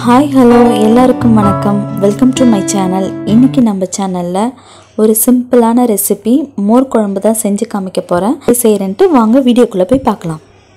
hi hello எல்லாருக்கும் வணக்கம் welcome to my channel இன்றைக்கி நம்ம சேனலில் ஒரு சிம்பிளான ரெசிபி மோர் குழம்பு தான் செஞ்சு காமிக்க போகிறேன் செய்கிறேன்ட்டு வாங்க வீடியோக்குள்ளே போய் பார்க்கலாம்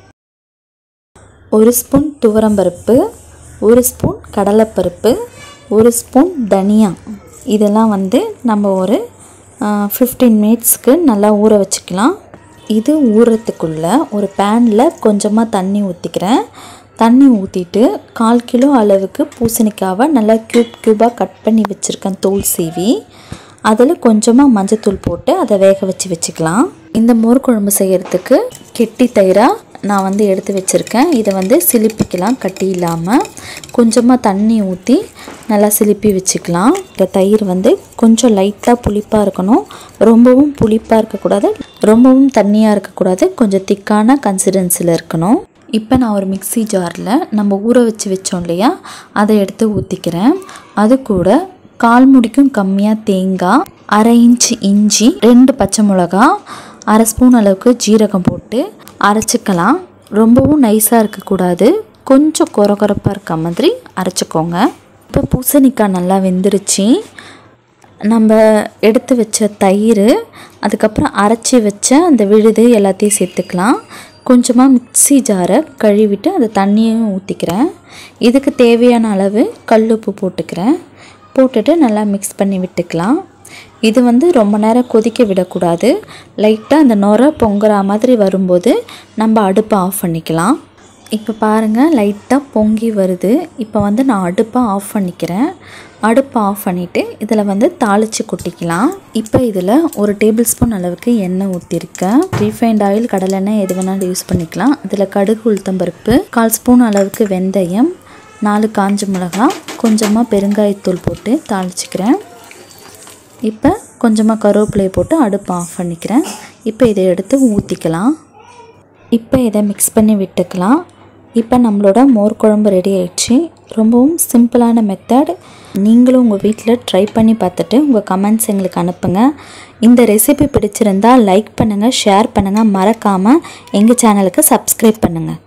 ஒரு ஸ்பூன் துவரம்பருப்பு ஒரு ஸ்பூன் கடலைப்பருப்பு ஒரு ஸ்பூன் தனியா இதெல்லாம் வந்து நம்ம ஒரு ஃபிஃப்டீன் மினிட்ஸ்க்கு நல்லா ஊற வச்சுக்கலாம் இது ஊறத்துக்குள்ளே ஒரு பேனில் கொஞ்சமாக தண்ணி ஊற்றிக்கிறேன் தண்ணி ஊற்றிட்டு கால் கிலோ அளவுக்கு பூசணிக்காவை நல்லா க்யூப் க்யூபாக கட் பண்ணி வச்சுருக்கேன் தோல் சீவி அதில் கொஞ்சமாக மஞ்சத்தூள் போட்டு அதை வேக வச்சு வச்சுக்கலாம் இந்த மோர் குழம்பு செய்கிறதுக்கு கெட்டி தயிராக நான் வந்து எடுத்து வச்சுருக்கேன் இதை வந்து சிலிப்பிக்கலாம் கட்டி இல்லாமல் கொஞ்சமாக தண்ணி ஊற்றி நல்லா சிலிப்பி வச்சுக்கலாம் இந்த தயிர் வந்து கொஞ்சம் லைட்டாக புளிப்பாக இருக்கணும் ரொம்பவும் புளிப்பாக இருக்கக்கூடாது ரொம்பவும் தண்ணியாக இருக்கக்கூடாது கொஞ்சம் திக்கான கன்சிடன்சியில் இருக்கணும் இப்போ நான் ஒரு மிக்ஸி ஜாரில் நம்ம ஊற வச்சு வச்சோம் இல்லையா அதை எடுத்து ஊற்றிக்கிறேன் அது கூட கால் முடிக்கும் கம்மியாக தேங்காய் அரை இன்ச் இஞ்சி ரெண்டு பச்சை மிளகா அரை ஸ்பூன் அளவுக்கு ஜீரகம் போட்டு அரைச்சிக்கலாம் ரொம்பவும் நைஸாக இருக்கக்கூடாது கொஞ்சம் கொரகொரப்பாக இருக்க மாதிரி அரைச்சிக்கோங்க இப்போ பூசணிக்காய் நல்லா வெந்துருச்சு நம்ம எடுத்து வச்ச தயிர் அதுக்கப்புறம் அரைச்சி வச்ச அந்த விழுது எல்லாத்தையும் சேர்த்துக்கலாம் கொஞ்சமாக மிக்ஸி ஜாரை கழுவிட்டு அந்த தண்ணியையும் ஊற்றிக்கிறேன் இதுக்கு தேவையான அளவு கல்லுப்பு போட்டுக்கிறேன் போட்டுட்டு நல்லா மிக்ஸ் பண்ணி விட்டுக்கலாம் இது வந்து ரொம்ப நேரம் கொதிக்க விடக்கூடாது லைட்டாக அந்த நுரை பொங்குற மாதிரி வரும்போது நம்ம அடுப்பை ஆஃப் பண்ணிக்கலாம் இப்போ பாருங்கள் லைட்டாக பொங்கி வருது இப்போ வந்து நான் அடுப்பை ஆஃப் பண்ணிக்கிறேன் அடுப்பை ஆஃப் பண்ணிவிட்டு இதில் வந்து தாளித்து கொட்டிக்கலாம் இப்போ இதில் ஒரு டேபிள் ஸ்பூன் அளவுக்கு எண்ணெய் ஊற்றிருக்கேன் ரீஃபைண்ட் ஆயில் கடலெண்ணெய் எது வேணாலும் யூஸ் பண்ணிக்கலாம் இதில் கடுகு உளுத்தம்பருப்பு கால் ஸ்பூன் அளவுக்கு வெந்தயம் நாலு காஞ்ச மிளகாய் கொஞ்சமாக பெருங்காயத்தூள் போட்டு தாளிச்சிக்கிறேன் இப்போ கொஞ்சமாக கருவேப்பிலையை போட்டு அடுப்பை ஆஃப் பண்ணிக்கிறேன் இப்போ இதை எடுத்து ஊற்றிக்கலாம் இப்போ இதை மிக்ஸ் பண்ணி விட்டுக்கலாம் இப்போ நம்மளோட மோர் குழம்பு ரெடி ஆயிடுச்சு ரொம்பவும் சிம்பிளான மெத்தட் நீங்களும் உங்கள் வீட்டில் ட்ரை பண்ணி பார்த்துட்டு உங்கள் கமெண்ட்ஸ் எங்களுக்கு அனுப்புங்க இந்த ரெசிபி பிடிச்சிருந்தால் லைக் பண்ணுங்கள் ஷேர் பண்ணுங்கள் மறக்காமல் எங்கள் சேனலுக்கு சப்ஸ்கிரைப் பண்ணுங்கள்